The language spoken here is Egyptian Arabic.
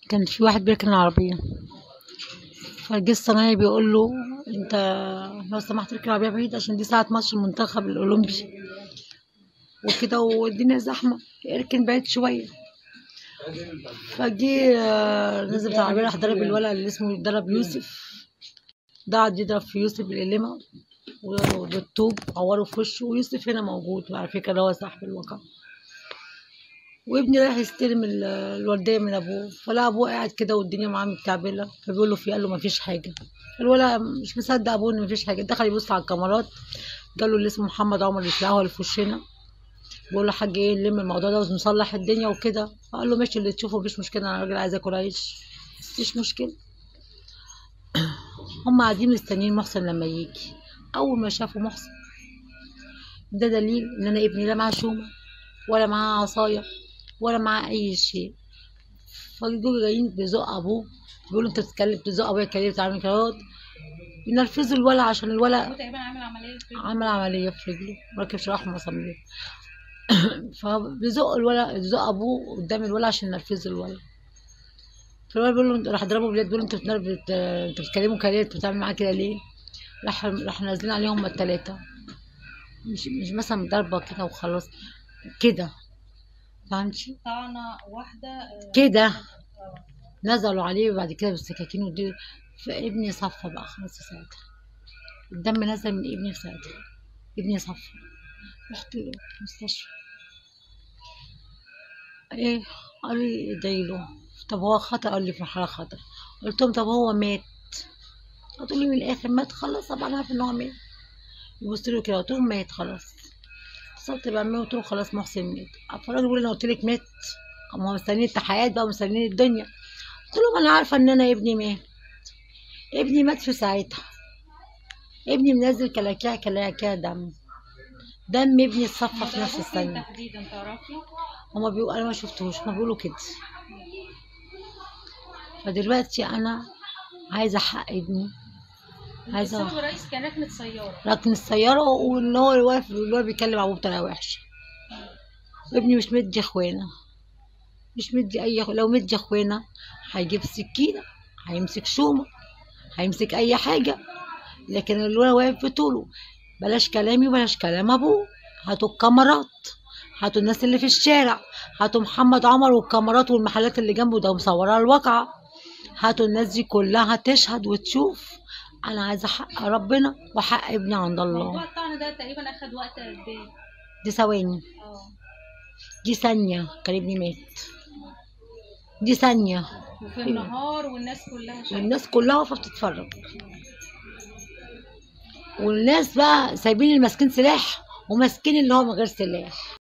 كان في واحد بيركن العربية فجه الصنايعي بيقول له انت لو سمحت اركن العربية بعيد عشان دي ساعة ماتش المنتخب الأولمبي وكده والدنيا زحمة اركن بعيد شوية فجه آه، نزل بتاع العربية راح ضرب الولد اللي اسمه ضرب يوسف ده قعد يضرب في يوسف بالقلمة وبالطوب عوره في وشه ويوسف هنا موجود على فكرة ده هو صاحب الواقع وابني رايح يستلم ال- الوردية من أبوه فلا أبوه قاعد كده والدنيا معاه متكعبلة فبيقول له في قال له مفيش حاجة الولد مش مصدق أبوه إن مفيش حاجة دخل يبص على الكاميرات قال له اللي اسمه محمد عمر اللي في القهوة اللي في وشنا بقول له حاج ايه نلم الموضوع ده ونصلح الدنيا وكده قال له ماشي اللي تشوفه مفيش مشكلة أنا راجل عايز آكل عيش مفيش مشكلة هم قاعدين مستنيين محسن لما يجي أول ما شافوا محسن ده دليل إن أنا ابني لا معاه شومة ولا معاه عصاية ولا معاه أي شيء فدول جايين بيزق أبوه بيقولوا أنت بتتكلم بتزق أبويا كلمة بتعمل كده ينرفزوا الولع عشان الولع هو تقريبا عامل عمليه في رجله. عمل عملية في رجله مركب شرايح مسامير فبيزق الولد بيزق أبوه قدام الولد عشان ينرفزوا الولد فالولد بيقول له راح ضربه باليد بيقول له انت بتنرف بت... انت بتكلمه كده انت بتعمل معاه كده ليه؟ راح راح نازلين عليهم هما التلاتة مش مش مثلا ضربة كده وخلاص كده فهمتي؟ طعنه واحده آه، كده آه. نزلوا عليه بعد كده بالسكاكين ودي فابني صفى بقى خلاص ساعتها الدم نزل من ابني في ساعتها ابني صفى رحت له المستشفى ايه قال لي ادعي له طب هو خطأ قال لي في مرحلة خطر قلت لهم طب هو مات هتقولي من الاخر مات خلاص طبعا انا عارفه ان هو مات يبص له كده قلت لهم مات خلاص اتصلت بعمي قلت له خلاص محسن مات فالراجل بيقول لي انا قلت لك مات هم مستنيين التحيات بقى ومستنيين الدنيا قلت لهم انا عارفه ان انا ابني مات ابني مات في ساعتها ابني منزل كلاكيع كلاكيع دم دم ابني اتصفى هما في نفس ضربوه فين الثانيه تحديدا تعرفي هما بيقولوا انا ما شفتهوش هما بيقولوا كده فدلوقتي انا عايزه حق ابني عايزه السبب الرئيسي كان ركنه سياره ركن السياره وان هو اللي واقف اللي هو بيكلم ابوه بطريقه وحشه ابني مش مدي اخوانا مش مدي اي لو مدي اخوانا هيجيب سكينه هيمسك شومه هيمسك اي حاجه لكن الولد واقف بطوله بلاش كلامي وبلاش كلام ابوه هاتوا الكاميرات هاتوا الناس اللي في الشارع هاتوا محمد عمر والكاميرات والمحلات اللي جنبه ده مصورة الواقعة هاتوا الناس دي كلها تشهد وتشوف انا عايزه حق ربنا وحق ابني عند موضوع الله الطعن ده تقريبا اخد وقت قد ايه دي ثواني اه دي ثانيه كان ابني مات دي ثانيه وفي النهار والناس كلها شايفه والناس كلها واقفه بتتفرج والناس بقى سايبين اللي ماسكين سلاح وماسكين اللي هو من غير سلاح